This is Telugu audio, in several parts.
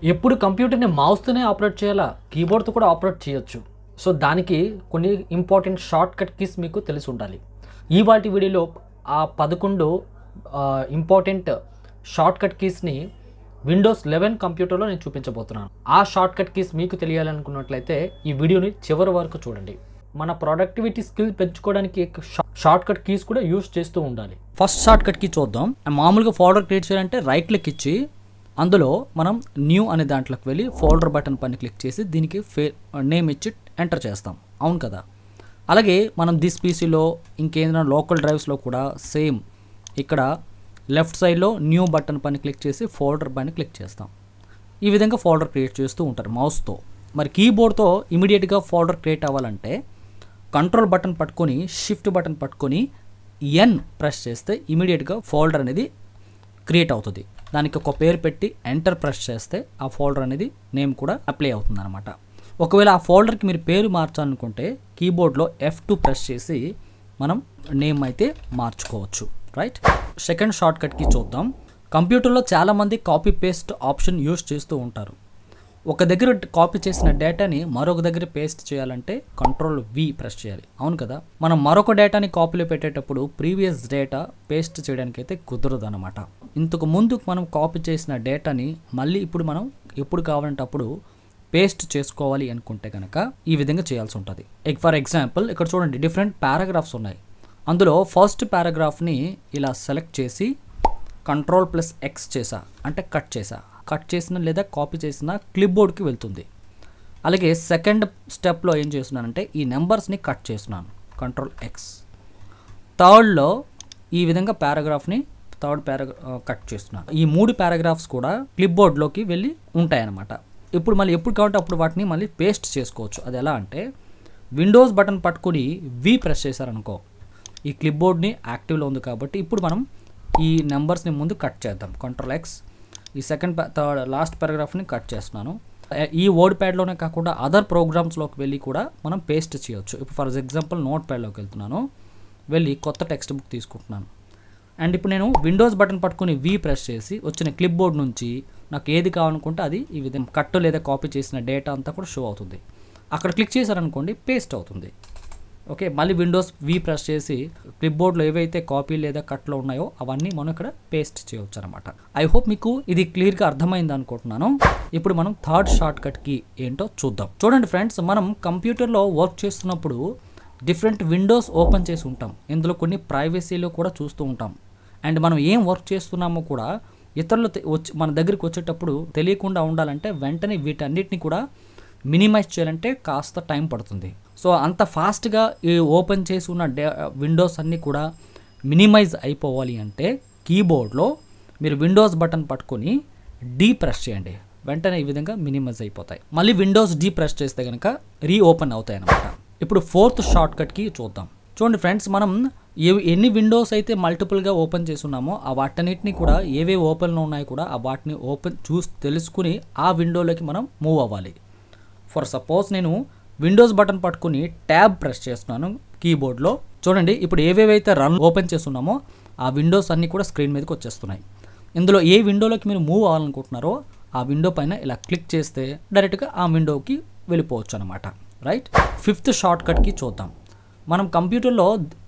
ఎప్పుడు కంప్యూటర్ని మౌస్తోనే ఆపరేట్ చేయాలా కీబోర్డ్తో కూడా ఆపరేట్ చేయొచ్చు సో దానికి కొన్ని ఇంపార్టెంట్ షార్ట్ కట్ కీస్ మీకు తెలిసి ఉండాలి ఈ వాటి వీడియోలో ఆ పదకొండు ఇంపార్టెంట్ షార్ట్ కట్ కీస్ని విండోస్ లెవెన్ కంప్యూటర్లో నేను చూపించబోతున్నాను ఆ షార్ట్ కట్ కీస్ మీకు తెలియాలనుకున్నట్లయితే ఈ వీడియోని చివరి వరకు చూడండి మన ప్రొడక్టివిటీ స్కిల్ పెంచుకోవడానికి షార్ట్ కట్ కీస్ కూడా యూస్ చేస్తూ ఉండాలి ఫస్ట్ షార్ట్ కట్ కీ చూద్దాం మామూలుగా ఫోల్డర్ క్రియేట్ చేయాలంటే రైట్ క్లిక్ ఇచ్చి అందులో మనం న్యూ అనే దాంట్లోకి వెళ్ళి ఫోల్డర్ బటన్ పైన క్లిక్ చేసి దీనికి ఫే నేమ్ ఇచ్చి ఎంటర్ చేస్తాం అవును కదా అలాగే మనం దిస్ పీసీలో ఇంకేదైనా లోకల్ డ్రైవ్స్లో కూడా సేమ్ ఇక్కడ లెఫ్ట్ సైడ్లో న్యూ బటన్ పైన క్లిక్ చేసి ఫోల్డర్ పైన క్లిక్ చేస్తాం ఈ విధంగా ఫోల్డర్ క్రియేట్ చేస్తూ ఉంటారు మౌస్తో మరి కీబోర్డ్తో ఇమీడియట్గా ఫోల్డర్ క్రియేట్ అవ్వాలంటే కంట్రోల్ బటన్ పట్టుకొని షిఫ్ట్ బటన్ పట్టుకొని ఎన్ ప్రెస్ చేస్తే ఇమీడియట్గా ఫోల్డర్ అనేది క్రియేట్ అవుతుంది దానికి ఒక పేరు పెట్టి ఎంటర్ ప్రెస్ చేస్తే ఆ ఫోల్డర్ అనేది నేమ్ కూడా అప్లై అవుతుంది అనమాట ఒకవేళ ఆ ఫోల్డర్కి మీరు పేరు మార్చాలనుకుంటే కీబోర్డ్లో ఎఫ్ టూ ప్రెస్ చేసి మనం నేమ్ అయితే మార్చుకోవచ్చు రైట్ సెకండ్ షార్ట్ కట్కి చూద్దాం కంప్యూటర్లో చాలామంది కాపీ పేస్ట్ ఆప్షన్ యూస్ చేస్తూ ఉంటారు ఒక దగ్గర కాపీ చేసిన డేటాని మరొక దగ్గర పేస్ట్ చేయాలంటే కంట్రోల్ వి ప్రెస్ చేయాలి అవును కదా మనం మరొక డేటాని కాపీలో పెట్టేటప్పుడు ప్రీవియస్ డేటా పేస్ట్ చేయడానికి అయితే కుదరదు అనమాట ఇంతకు ముందు మనం కాపీ చేసిన డేటాని మళ్ళీ ఇప్పుడు మనం ఎప్పుడు కావాలంటే అప్పుడు పేస్ట్ చేసుకోవాలి అనుకుంటే కనుక ఈ విధంగా చేయాల్సి ఉంటుంది ఫర్ ఎగ్జాంపుల్ ఇక్కడ చూడండి డిఫరెంట్ పారాగ్రాఫ్స్ ఉన్నాయి అందులో ఫస్ట్ పారాగ్రాఫ్ని ఇలా సెలెక్ట్ చేసి కంట్రోల్ ప్లస్ ఎక్స్ చేసా అంటే కట్ చేసా కట్ చేసిన లేదా కాపీ చేసిన క్లిప్ బోర్డ్కి వెళ్తుంది అలాగే సెకండ్ స్టెప్లో ఏం చేస్తున్నానంటే ఈ నెంబర్స్ని కట్ చేస్తున్నాను కంట్రోల్ ఎక్స్ థర్డ్లో ఈ విధంగా పారాగ్రాఫ్ని థర్డ్ పారాగ్రా కట్ చేస్తున్నాను ఈ మూడు పారాగ్రాఫ్స్ కూడా క్లిప్ బోర్డ్లోకి వెళ్ళి ఉంటాయన్నమాట ఇప్పుడు మళ్ళీ ఎప్పుడు కావాలంటే అప్పుడు వాటిని మళ్ళీ పేస్ట్ చేసుకోవచ్చు అది ఎలా అంటే విండోస్ బటన్ పట్టుకొని వి ప్రెస్ చేశారనుకో ఈ క్లిప్ బోర్డ్ని యాక్టివ్లో ఉంది కాబట్టి ఇప్పుడు మనం ఈ నెంబర్స్ని ముందు కట్ చేద్దాం కంట్రోల్ ఎక్స్ ఈ సెకండ్ థర్డ్ లాస్ట్ పారాగ్రాఫ్ని కట్ చేస్తున్నాను ఈ వర్డ్ ప్యాడ్లోనే కాకుండా అదర్ ప్రోగ్రామ్స్లోకి వెళ్ళి కూడా మనం పేస్ట్ చేయొచ్చు ఇప్పుడు ఫర్ ఎగ్జాంపుల్ నోట్ ప్యాడ్లోకి వెళ్తున్నాను వెళ్ళి కొత్త టెక్స్ట్ బుక్ తీసుకుంటున్నాను అండ్ ఇప్పుడు నేను విండోస్ బటన్ పట్టుకుని వి ప్రెస్ చేసి వచ్చిన క్లిప్ బోర్డ్ నుంచి నాకు ఏది కావాలనుకుంటే అది ఈ విధంగా కట్ లేదా కాపీ చేసిన డేటా అంతా కూడా షో అవుతుంది అక్కడ క్లిక్ చేశారనుకోండి పేస్ట్ అవుతుంది ఓకే మళ్ళీ విండోస్ వి ప్రెస్ చేసి క్లిప్ బోర్డ్లో ఏవైతే కాపీ లేదా కట్లో ఉన్నాయో అవన్నీ మనం ఇక్కడ పేస్ట్ చేయవచ్చు అనమాట ఐ హోప్ మీకు ఇది క్లియర్గా అర్థమైంది అనుకుంటున్నాను ఇప్పుడు మనం థర్డ్ షార్ట్ కట్కి ఏంటో చూద్దాం చూడండి ఫ్రెండ్స్ మనం కంప్యూటర్లో వర్క్ చేస్తున్నప్పుడు డిఫరెంట్ విండోస్ ఓపెన్ చేసి ఉంటాం ఇందులో కొన్ని ప్రైవసీలో కూడా చూస్తూ ఉంటాం అండ్ మనం ఏం వర్క్ చేస్తున్నామో కూడా ఇతరులు వచ్చి మన దగ్గరికి వచ్చేటప్పుడు తెలియకుండా ఉండాలంటే వెంటనే వీటన్నిటిని కూడా మినిమైజ్ చేయాలంటే కాస్త టైం పడుతుంది సో అంత ఫాస్ట్గా ఈ ఓపెన్ చేసి ఉన్న డే విండోస్ అన్నీ కూడా మినిమైజ్ అయిపోవాలి అంటే కీబోర్డ్లో మీరు విండోస్ బటన్ పట్టుకొని డీ ప్రెస్ చేయండి వెంటనే ఈ విధంగా మినిమైజ్ అయిపోతాయి మళ్ళీ విండోస్ డీ ప్రెస్ చేస్తే కనుక రీ ఓపెన్ అవుతాయి అన్నమాట ఇప్పుడు ఫోర్త్ షార్ట్ కట్కి చూద్దాం చూడండి ఫ్రెండ్స్ మనం ఏ ఎన్ని విండోస్ అయితే మల్టిపుల్గా ఓపెన్ చేస్తున్నామో ఆ వాటన్నిటిని కూడా ఏవే ఓపెన్లో ఉన్నాయో కూడా ఆ వాటిని ఓపెన్ చూసి తెలుసుకుని ఆ విండోలోకి మనం మూవ్ అవ్వాలి ఫర్ సపోజ్ నేను విండోస్ బటన్ పట్టుకుని ట్యాబ్ ప్రెస్ చేస్తున్నాను కీబోర్డ్లో చూడండి ఇప్పుడు ఏవేవైతే రన్ ఓపెన్ చేస్తున్నామో ఆ విండోస్ అన్నీ కూడా స్క్రీన్ మీదకి వచ్చేస్తున్నాయి ఇందులో ఏ విండోలోకి మీరు మూవ్ అవ్వాలనుకుంటున్నారో ఆ విండో పైన ఇలా క్లిక్ చేస్తే డైరెక్ట్గా ఆ విండోకి వెళ్ళిపోవచ్చు అనమాట రైట్ ఫిఫ్త్ షార్ట్ కట్కి చూద్దాం మనం కంప్యూటర్లో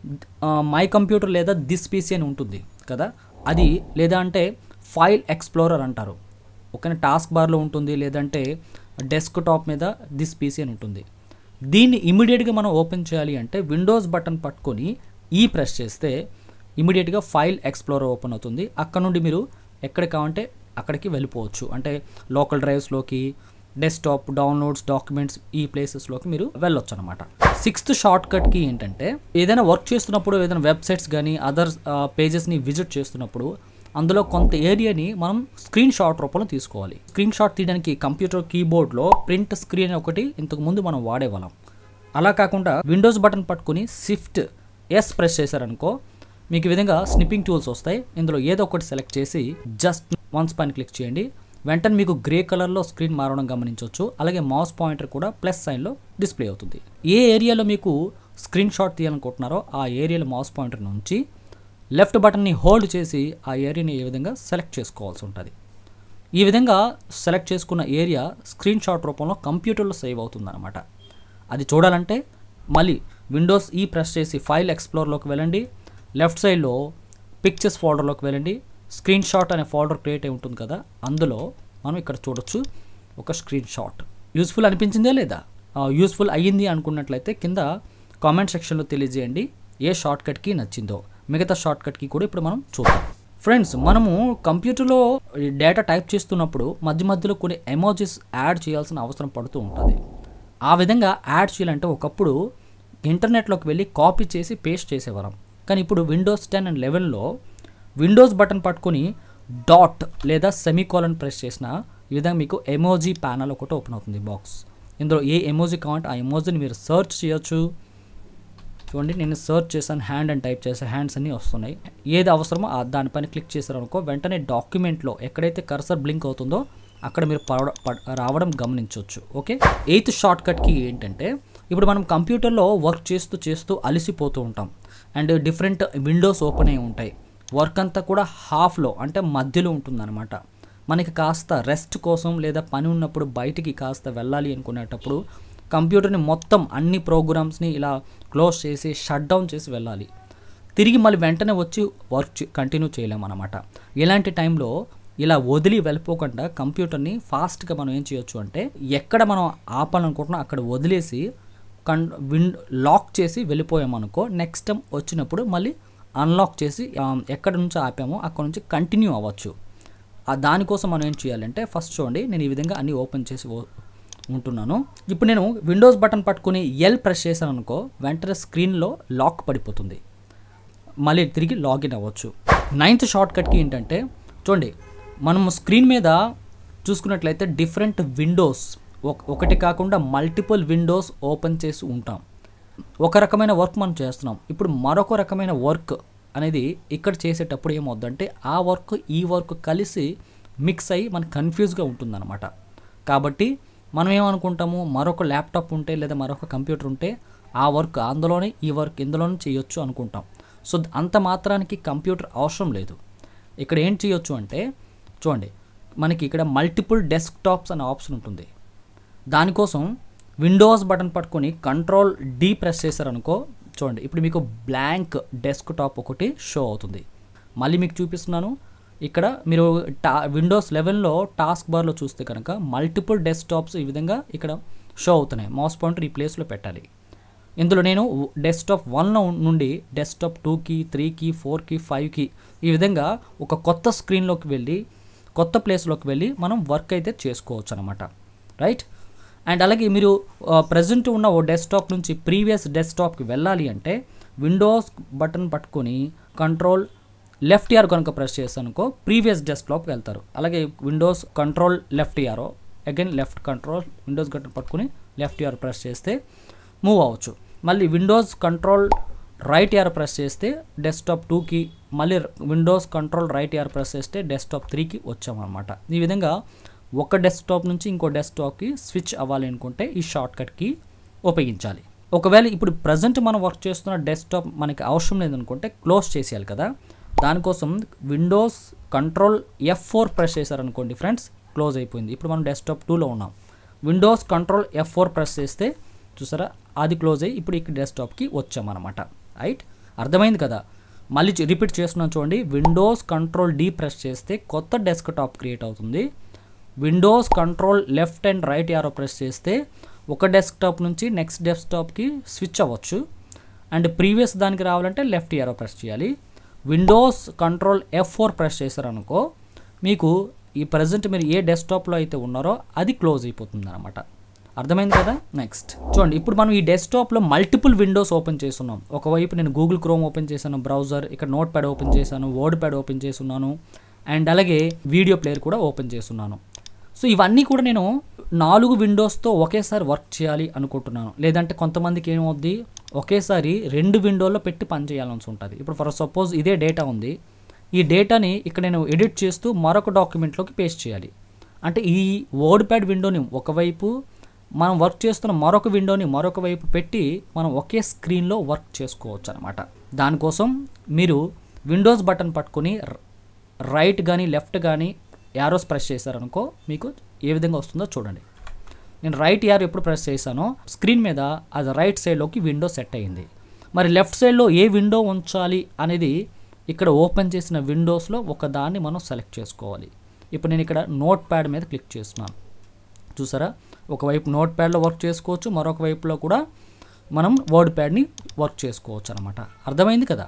మై కంప్యూటర్ లేదా దిస్ పీసీ అని ఉంటుంది కదా అది లేదా అంటే ఫైల్ ఎక్స్ప్లోరర్ అంటారు ఒక టాస్క్ బార్లో ఉంటుంది లేదంటే డెస్క్ టాప్ మీద దిస్ పీసీ అని ఉంటుంది దీన్ని ఇమీడియట్గా మనం ఓపెన్ చేయాలి అంటే విండోస్ బటన్ పట్టుకొని ఈ ప్రెస్ చేస్తే ఇమీడియట్గా ఫైల్ ఎక్స్ప్లోరర్ ఓపెన్ అవుతుంది అక్కడ నుండి మీరు ఎక్కడ కావాలంటే అక్కడికి వెళ్ళిపోవచ్చు అంటే లోకల్ డ్రైవ్స్లోకి డెస్క్టాప్ డౌన్లోడ్స్ డాక్యుమెంట్స్ ఈ ప్లేసెస్లోకి మీరు వెళ్ళొచ్చు అనమాట సిక్స్త్ షార్ట్ కట్కి ఏంటంటే ఏదైనా వర్క్ చేస్తున్నప్పుడు ఏదైనా వెబ్సైట్స్ కానీ అదర్ పేజెస్ని విజిట్ చేస్తున్నప్పుడు అందులో కొంత ఏరియాని మనం స్క్రీన్ షాట్ రూపంలో తీసుకోవాలి స్క్రీన్ షాట్ తీయడానికి కంప్యూటర్ కీబోర్డ్లో ప్రింట్ స్క్రీన్ ఒకటి ఇంతకు ముందు మనం వాడేవాళ్ళం అలా కాకుండా విండోస్ బటన్ పట్టుకుని షిఫ్ట్ ఎస్ ప్రెస్ చేశారనుకో మీకు ఈ విధంగా స్నిప్పింగ్ టూల్స్ వస్తాయి ఇందులో ఏదో ఒకటి సెలెక్ట్ చేసి జస్ట్ వన్స్ పైన క్లిక్ చేయండి వెంటనే మీకు గ్రే కలర్లో స్క్రీన్ మారడం గమనించవచ్చు అలాగే మౌస్ పాయింటర్ కూడా ప్లస్ సైన్లో డిస్ప్లే అవుతుంది ఏ ఏరియాలో మీకు స్క్రీన్ షాట్ తీయాలనుకుంటున్నారో ఆ ఏరియాలో మౌస్ పాయింటర్ నుంచి లెఫ్ట్ బటన్ని హోల్డ్ చేసి ఆ ఏరియాని ఏ విధంగా సెలెక్ట్ చేసుకోవాల్సి ఉంటుంది ఈ విధంగా సెలెక్ట్ చేసుకున్న ఏరియా స్క్రీన్ షాట్ రూపంలో కంప్యూటర్లో సేవ్ అవుతుందన్నమాట అది చూడాలంటే మళ్ళీ విండోస్ ఈ ప్రెస్ చేసి ఫైల్ ఎక్స్ప్లోర్లోకి వెళ్ళండి లెఫ్ట్ సైడ్లో పిక్చర్స్ ఫోల్డర్లోకి వెళ్ళండి స్క్రీన్ షాట్ అనే ఫోల్డర్ క్రియేట్ అయి ఉంటుంది కదా అందులో మనం ఇక్కడ చూడొచ్చు ఒక స్క్రీన్ షాట్ యూస్ఫుల్ అనిపించిందే లేదా యూస్ఫుల్ అయ్యింది అనుకున్నట్లయితే కింద కామెంట్ సెక్షన్లో తెలియజేయండి ఏ షార్ట్ కట్కి నచ్చిందో మిగతా షార్ట్ కట్కి కూడా ఇప్పుడు మనం చూద్దాం ఫ్రెండ్స్ మనము కంప్యూటర్లో డేటా టైప్ చేస్తున్నప్పుడు మధ్య మధ్యలో కొన్ని ఎమోజీస్ యాడ్ చేయాల్సిన అవసరం పడుతూ ఉంటుంది ఆ విధంగా యాడ్ చేయాలంటే ఒకప్పుడు ఇంటర్నెట్లోకి వెళ్ళి కాపీ చేసి పేస్ట్ చేసేవారం కానీ ఇప్పుడు విండోస్ టెన్ అండ్ లెవెన్లో విండోస్ బటన్ పట్టుకొని డాట్ లేదా సెమీకోలన్ ప్రెస్ చేసిన ఈ విధంగా మీకు ఎమోజీ ప్యానల్ ఒకటి ఓపెన్ అవుతుంది బాక్స్ ఇందులో ఏ ఎమోజీ కావాలంటే ఆ ఎమోజీని మీరు సెర్చ్ చేయొచ్చు చూడండి నేను సెర్చ్ చేశాను హ్యాండ్ అని టైప్ చేసే హ్యాండ్స్ అన్నీ వస్తున్నాయి ఏది అవసరమో ఆ దానిపైన క్లిక్ చేశారనుకో వెంటనే డాక్యుమెంట్లో ఎక్కడైతే కర్సర్ బ్లింక్ అవుతుందో అక్కడ మీరు పడ- పడ- రావడం గమనించవచ్చు ఓకే ఎయిత్ షార్ట్ కట్కి ఏంటంటే ఇప్పుడు మనం కంప్యూటర్లో వర్క్ చేస్తూ చేస్తూ అలసిపోతూ ఉంటాం అండ్ డిఫరెంట్ విండోస్ ఓపెన్ అయి ఉంటాయి వర్క్ అంతా కూడా హాఫ్లో అంటే మధ్యలో ఉంటుందన్నమాట మనకి కాస్త రెస్ట్ కోసం లేదా పని ఉన్నప్పుడు బయటికి కాస్త వెళ్ళాలి అనుకునేటప్పుడు కంప్యూటర్ని మొత్తం అన్ని ప్రోగ్రామ్స్ని ఇలా క్లోజ్ చేసి షట్ డౌన్ చేసి వెళ్ళాలి తిరిగి మళ్ళీ వెంటనే వచ్చి వర్క్ కంటిన్యూ చేయలేము అనమాట ఇలాంటి టైంలో ఇలా వదిలి వెళ్ళిపోకుండా కంప్యూటర్ని ఫాస్ట్గా మనం ఏం చేయొచ్చు అంటే ఎక్కడ మనం ఆపాలనుకుంటున్నాం అక్కడ వదిలేసి కన్ విన్ లాక్ చేసి వెళ్ళిపోయామనుకో నెక్స్ట్ టైం వచ్చినప్పుడు మళ్ళీ అన్లాక్ చేసి ఆ, ఎక్కడ నుంచి ఆపామో అక్కడ నుంచి కంటిన్యూ అవ్వచ్చు ఆ దానికోసం మనం ఏం చేయాలంటే ఫస్ట్ చూడండి నేను ఈ విధంగా అన్ని ఓపెన్ చేసి ఓ- ఉంటున్నాను ఇప్పుడు నేను విండోస్ బటన్ పట్టుకుని ఎల్ ప్రెస్ చేశాను అనుకో వెంటనే స్క్రీన్లో లాక్ పడిపోతుంది మళ్ళీ తిరిగి లాగిన్ అవ్వచ్చు నైన్త్ షార్ట్ కట్కి ఏంటంటే చూడండి మనం స్క్రీన్ మీద చూసుకున్నట్లయితే డిఫరెంట్ విండోస్ ఒకటి కాకుండా మల్టిపుల్ విండోస్ ఓపెన్ చేసి ఉంటాం ఒక రకమైన వర్క్ మనం చేస్తున్నాం ఇప్పుడు మరొక రకమైన వర్క్ అనేది ఇక్కడ చేసేటప్పుడు ఏమవుద్దంటే ఆ వర్క్ ఈ వర్క్ కలిసి మిక్స్ అయ్యి మనకు కన్ఫ్యూజ్గా ఉంటుందన్నమాట కాబట్టి మనం ఏమనుకుంటాము మరొక ల్యాప్టాప్ ఉంటే లేదా మరొక కంప్యూటర్ ఉంటే ఆ వర్క్ అందులోనే ఈ వర్క్ ఇందులోనే చేయొచ్చు అనుకుంటాం సో అంత మాత్రానికి కంప్యూటర్ అవసరం లేదు ఇక్కడ ఏం చేయొచ్చు అంటే చూడండి మనకి ఇక్కడ మల్టిపుల్ డెస్క్టాప్స్ అనే ఆప్షన్ ఉంటుంది దానికోసం విండోస్ బటన్ పట్టుకొని కంట్రోల్ డీ ప్రెస్ చేశారనుకో చూడండి ఇప్పుడు మీకు బ్లాంక్ డెస్క్ టాప్ ఒకటి షో అవుతుంది మళ్ళీ మీకు చూపిస్తున్నాను ఇక్కడ మీరు టా విండోస్ లెవెన్లో టాస్క్ బార్లో చూస్తే కనుక మల్టిపుల్ డెస్క్టాప్స్ ఈ విధంగా ఇక్కడ షో అవుతున్నాయి మౌస్ పాయింటర్ ఈ ప్లేస్లో పెట్టాలి ఇందులో నేను డెస్క్టాప్ వన్ నుండి డెస్క్టాప్ టూకి త్రీకి ఫోర్కి ఫైవ్కి ఈ విధంగా ఒక కొత్త స్క్రీన్లోకి వెళ్ళి కొత్త ప్లేస్లోకి వెళ్ళి మనం వర్క్ అయితే చేసుకోవచ్చు అనమాట రైట్ అండ్ అలాగే మీరు ప్రజెంట్ ఉన్న ఓ డెస్క్టాప్ నుంచి ప్రీవియస్ డెస్క్టాప్కి వెళ్ళాలి అంటే విండోస్ బటన్ పట్టుకొని కంట్రోల్ లెఫ్ట్ ఇయర్ కనుక ప్రెస్ చేస్తానుకో ప్రీవియస్ డెస్క్టాప్కి వెళ్తారు అలాగే Windows control left arrow again left control Windows button పట్టుకొని లెఫ్ట్ ఇయర్ ప్రెస్ చేస్తే మూవ్ అవ్వచ్చు మళ్ళీ Windows control right arrow press చేస్తే డెస్క్టాప్ టూకి మళ్ళీ Windows control right arrow press చేస్తే డెస్క్టాప్ త్రీకి వచ్చామన్నమాట ఈ విధంగా ఒక డెస్క్టాప్ నుంచి ఇంకో డెస్క్టాప్కి స్విచ్ అవ్వాలి అనుకుంటే ఈ షార్ట్ కట్కి ఉపయోగించాలి ఒకవేళ ఇప్పుడు ప్రజెంట్ మనం వర్క్ చేస్తున్న డెస్క్టాప్ మనకి అవసరం లేదనుకుంటే క్లోజ్ చేసేయాలి కదా దానికోసం Windows control F four press చేశారనుకోండి ఫ్రెండ్స్ క్లోజ్ అయిపోయింది ఇప్పుడు మనం డెస్క్టాప్ టూలో ఉన్నాం Windows control F four press చేస్తే చూసారా అది క్లోజ్ అయ్యి ఇప్పుడు ఇక్కడ డెస్క్టాప్కి వచ్చామన్నమాట రైట్ అర్థమైంది కదా మళ్ళీ రిపీట్ చేస్తున్నాను చూడండి విండోస్ కంట్రోల్ డీ ప్రెస్ చేస్తే కొత్త డెస్క్టాప్ క్రియేట్ అవుతుంది Windows control left and right arrow press చేస్తే ఒక డెస్క్టాప్ నుంచి నెక్స్ట్ డెస్క్టాప్కి స్విచ్ అవ్వచ్చు అండ్ ప్రీవియస్ దానికి రావాలంటే లెఫ్ట్ యారో ప్రెస్ చేయాలి Windows control F four press చేశారనుకో మీకు ఈ ప్రజెంట్ మీరు ఏ డెస్క్టాప్లో అయితే ఉన్నారో అది క్లోజ్ అయిపోతుంది అనమాట అర్థమైంది కదా నెక్స్ట్ చూడండి ఇప్పుడు మనం ఈ డెస్క్టాప్లో మల్టిపుల్ విండోస్ ఓపెన్ చేస్తున్నాం ఒకవైపు నేను గూగుల్ క్రోమ్ ఓపెన్ చేశాను బ్రౌజర్ ఇక్కడ నోట్ ప్యాడ్ ఓపెన్ చేశాను వర్డ్ ప్యాడ్ ఓపెన్ చేస్తున్నాను అండ్ అలాగే వీడియో ప్లేయర్ కూడా ఓపెన్ చేస్తున్నాను సో ఇవన్నీ కూడా నేను నాలుగు విండోస్తో ఒకేసారి వర్క్ చేయాలి అనుకుంటున్నాను లేదంటే కొంతమందికి ఏమవుద్ది ఒకేసారి రెండు విండోల్లో పెట్టి పని చేయాల్సి ఉంటుంది ఇప్పుడు ఫర్ సపోజ్ ఇదే డేటా ఉంది ఈ డేటాని ఇక్కడ నేను ఎడిట్ చేస్తూ మరొక డాక్యుమెంట్లోకి పేస్ట్ చేయాలి అంటే ఈ వర్డ్ ప్యాడ్ విండోని ఒకవైపు మనం వర్క్ చేస్తున్న మరొక విండోని మరొక వైపు పెట్టి మనం ఒకే స్క్రీన్లో వర్క్ చేసుకోవచ్చు అనమాట దానికోసం మీరు విండోస్ బటన్ పట్టుకొని రైట్ కానీ లెఫ్ట్ కానీ యారోస్ ప్రెస్ చేశారనుకో మీకు ఏ విధంగా వస్తుందో చూడండి నేను రైట్ యారో ఎప్పుడు ప్రెస్ చేశానో స్క్రీన్ మీద అది రైట్ సైడ్లోకి విండో సెట్ అయ్యింది మరి లెఫ్ట్ సైడ్లో ఏ విండో ఉంచాలి అనేది ఇక్కడ ఓపెన్ చేసిన విండోస్లో ఒక దాన్ని మనం సెలెక్ట్ చేసుకోవాలి ఇప్పుడు నేను ఇక్కడ నోట్ ప్యాడ్ మీద క్లిక్ చేస్తున్నాను చూసారా ఒకవైపు నోట్ ప్యాడ్లో వర్క్ చేసుకోవచ్చు మరొక వైపులో కూడా మనం వర్డ్ ప్యాడ్ని వర్క్ చేసుకోవచ్చు అనమాట అర్థమైంది కదా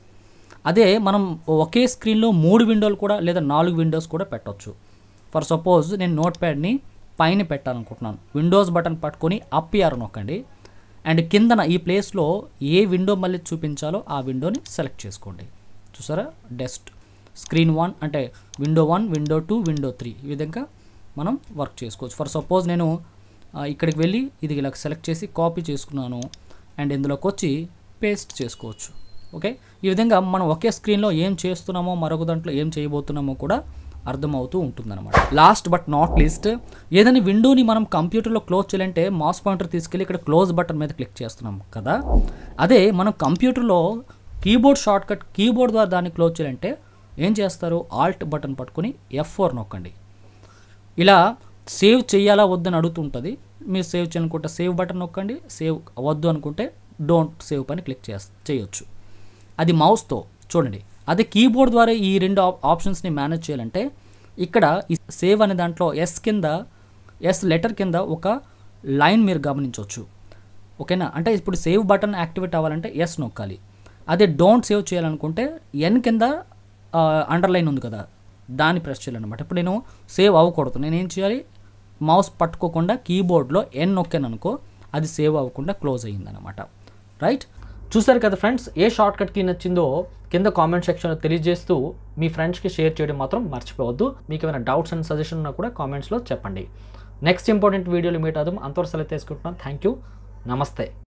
అదే మనం ఒకే స్క్రీన్లో మూడు విండోలు కూడా లేదా నాలుగు విండోస్ కూడా పెట్టవచ్చు ఫర్ సపోజ్ నేను నోట్ ప్యాడ్ని పైన పెట్టాలనుకుంటున్నాను విండోస్ బటన్ పట్టుకొని అప్ యార్ నొక్కండి అండ్ కిందన ఈ ప్లేస్లో ఏ విండో మళ్ళీ చూపించాలో ఆ విండోని సెలెక్ట్ చేసుకోండి చూసారా డెస్ట్ స్క్రీన్ వన్ అంటే window one window two window three ఈ విధంగా మనం వర్క్ చేసుకోవచ్చు ఫర్ సపోజ్ నేను ఆ, ఇక్కడికి వెళ్ళి ఇది ఇలా సెలెక్ట్ చేసి కాపీ చేసుకున్నాను అండ్ ఇందులోకి వచ్చి పేస్ట్ చేసుకోవచ్చు ఓకే ఈ విధంగా మనం ఒకే స్క్రీన్లో ఏం చేస్తున్నామో మరొక దాంట్లో ఏం చేయబోతున్నామో కూడా అర్థమవుతూ ఉంటుందన్నమాట లాస్ట్ బట్ నాట్ లీస్ట్ ఏదైనా విండోని మనం కంప్యూటర్లో క్లోజ్ చేయాలంటే మాస్ పాయింటర్ తీసుకెళ్ళి ఇక్కడ క్లోజ్ బటన్ మీద క్లిక్ చేస్తున్నాం కదా అదే మనం కంప్యూటర్లో కీబోర్డ్ షార్ట్ కట్ కీబోర్డ్ ద్వారా దాన్ని క్లోజ్ చేయాలంటే ఏం చేస్తారు ఆల్ట్ బటన్ పట్టుకొని ఎఫ్ ఫోర్ నొక్కండి ఇలా సేవ్ చేయాలా వద్దని అడుగుతుంటుంది మీరు సేవ్ చేయాలనుకుంటే సేవ్ బటన్ నొక్కండి సేవ్ వద్దు అనుకుంటే డోంట్ సేవ్ పని క్లిక్ చేస్ చేయొచ్చు అది మౌస్తో చూడండి అదే కీబోర్డ్ ద్వారా ఈ రెండు ఆప్- ఆప్షన్స్ని మేనేజ్ చేయాలంటే ఇక్కడ ఈ సేవ్ అనే దాంట్లో ఎస్ కింద ఎస్ లెటర్ కింద ఒక లైన్ మీరు గమనించవచ్చు ఓకేనా అంటే ఇప్పుడు సేవ్ బటన్ యాక్టివేట్ అవ్వాలంటే ఎస్ నొక్కాలి అదే డోంట్ సేవ్ చేయాలనుకుంటే ఎన్ కింద అండర్లైన్ ఉంది కదా దాన్ని ప్రెస్ చేయాలన్నమాట ఇప్పుడు నేను సేవ్ అవ్వకూడదు నేను ఏం చేయాలి మౌస్ పట్టుకోకుండా కీబోర్డ్లో ఎన్ నొక్కాను అనుకో అది సేవ్ అవ్వకుండా క్లోజ్ అయ్యిందనమాట రైట్ చూసారు కదా ఫ్రెండ్స్ ఏ షార్ట్ కట్ కీ నచ్చిందో కింద కామెంట్ సెక్షన్లో తెలియజేస్తూ మీ ఫ్రెండ్స్కి షేర్ చేయడం మాత్రం మర్చిపోవద్దు మీకు ఏమైనా డౌట్స్ అండ్ సజెషన్ ఉన్నా కూడా కామెంట్స్లో చెప్పండి నెక్స్ట్ ఇంపార్టెంట్ వీడియోలో మీట్ అవుదాం అంతవరకు సెలవు తీసుకుంటున్నాను థ్యాంక్ యూ నమస్తే